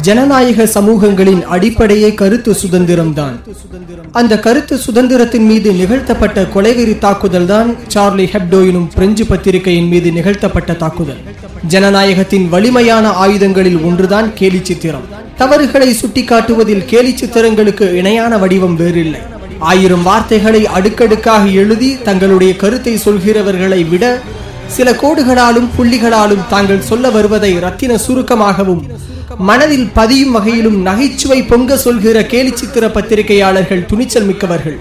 ஜனநாயக சமூகங்களின் அடிப்படையே கருத்து சுதந்திரம்தான் அந்த கருத்து சுதந்திரத்தின் மீது நிகழ்த்தப்பட்ட கொலைவெறி தாக்குதல் தான் சார்லி ஹெப்டோ எனும் பிரெஞ்சு பத்திரிகையின் மீது நிகழ்த்தப்பட்ட தாக்குதல் ஜனநாயகத்தின் வலிமையான ஆயுதங்களில் ஒன்றுதான் கேலி சித்திரம் தவறுகளை சுட்டிக்காட்டுவதில் கேலி சித்திரங்களுக்கு இணையான வடிவம் வேறில்லை ஆயிரம் வார்த்தைகளை அடுக்கடுக்காக எழுதி தங்களுடைய கருத்தை சொல்கிறவர்களை விட சில கோடுகளாலும் புள்ளிகளாலும் தாங்கள் சொல்ல வருவதை ரத்தின சுருக்கமாகவும் மனதில் பதியும் வகையிலும் நகைச்சுவை பொங்க சொல்கிற கேலிச்சித்திர பத்திரிகையாளர்கள் துணிச்சல் மிக்கவர்கள்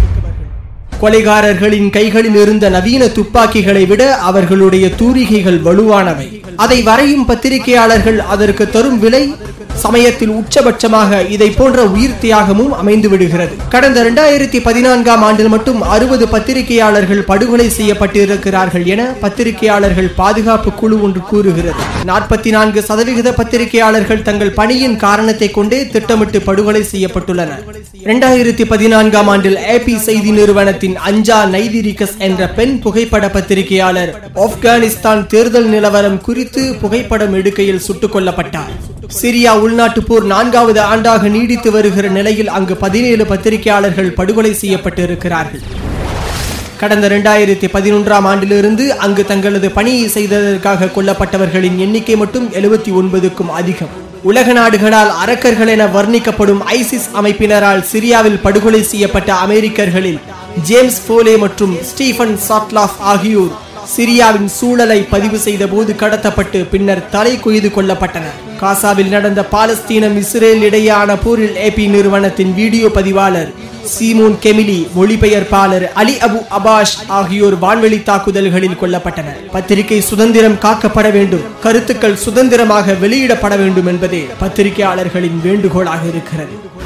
கொலைகாரர்களின் கைகளில் இருந்த நவீன துப்பாக்கிகளை விட அவர்களுடைய தூரிகைகள் வலுவானவை அதை வரையும் பத்திரிகையாளர்கள் அதற்கு தரும் விலை சமயத்தில் உச்சபட்சமாக இதை போன்ற உயிர் தியாகமும் அமைந்து விடுகிறது கடந்த இரண்டாயிரத்தி பதினான்காம் ஆண்டில் மட்டும் அறுபது பத்திரிகையாளர்கள் படுகொலை செய்யப்பட்டிருக்கிறார்கள் என பத்திரிகையாளர்கள் பாதுகாப்பு குழு ஒன்று கூறுகிறது நாற்பத்தி நான்கு சதவிகித பத்திரிகையாளர்கள் தங்கள் பணியின் காரணத்தை கொண்டே திட்டமிட்டு படுகொலை செய்யப்பட்டுள்ளனர் இரண்டாயிரத்தி பதினான்காம் ஆண்டில் ஏபி செய்தி நிறுவனத்தின் அஞ்சா நைதிரிகஸ் என்ற பெண் புகைப்பட பத்திரிகையாளர் ஆப்கானிஸ்தான் தேர்தல் நிலவரம் குறித்து புகைப்படம் எடுக்கையில் சுட்டுக் கொல்லப்பட்டார் சிரியா உள்நாட்டு போர் நான்காவது ஆண்டாக நீடித்து வருகிற நிலையில் அங்கு பதினேழு பத்திரிகையாளர்கள் படுகொலை செய்யப்பட்டு இருக்கிறார்கள் கடந்த இரண்டாயிரத்தி பதினொன்றாம் ஆண்டிலிருந்து அங்கு தங்களது பணியை செய்ததற்காக கொல்லப்பட்டவர்களின் எண்ணிக்கை மட்டும் எழுபத்தி ஒன்பதுக்கும் அதிகம் உலக நாடுகளால் அரக்கர்கள் என வர்ணிக்கப்படும் ஐசிஸ் அமைப்பினரால் சிரியாவில் படுகொலை செய்யப்பட்ட அமெரிக்கர்களில் ஜேம்ஸ் போலே மற்றும் ஸ்டீஃபன் சாட்லாஃப் ஆகியோர் சிரியாவின் சூழலை பதிவு செய்த போது கடத்தப்பட்டு பின்னர் தலை கொய்து கொல்லப்பட்டனர் காசாவில் நடந்த பாலஸ்தீனம் இஸ்ரேல் இடையேயான போரில் ஏபி நிறுவனத்தின் வீடியோ பதிவாளர் சீமோன் கெமிலி மொழிபெயர்ப்பாளர் அலி அபு அபாஷ் ஆகியோர் வான்வெளி தாக்குதல்களில் கொல்லப்பட்டனர் பத்திரிகை சுதந்திரம் காக்கப்பட வேண்டும் கருத்துக்கள் சுதந்திரமாக வெளியிடப்பட வேண்டும் என்பதே பத்திரிகையாளர்களின் வேண்டுகோளாக இருக்கிறது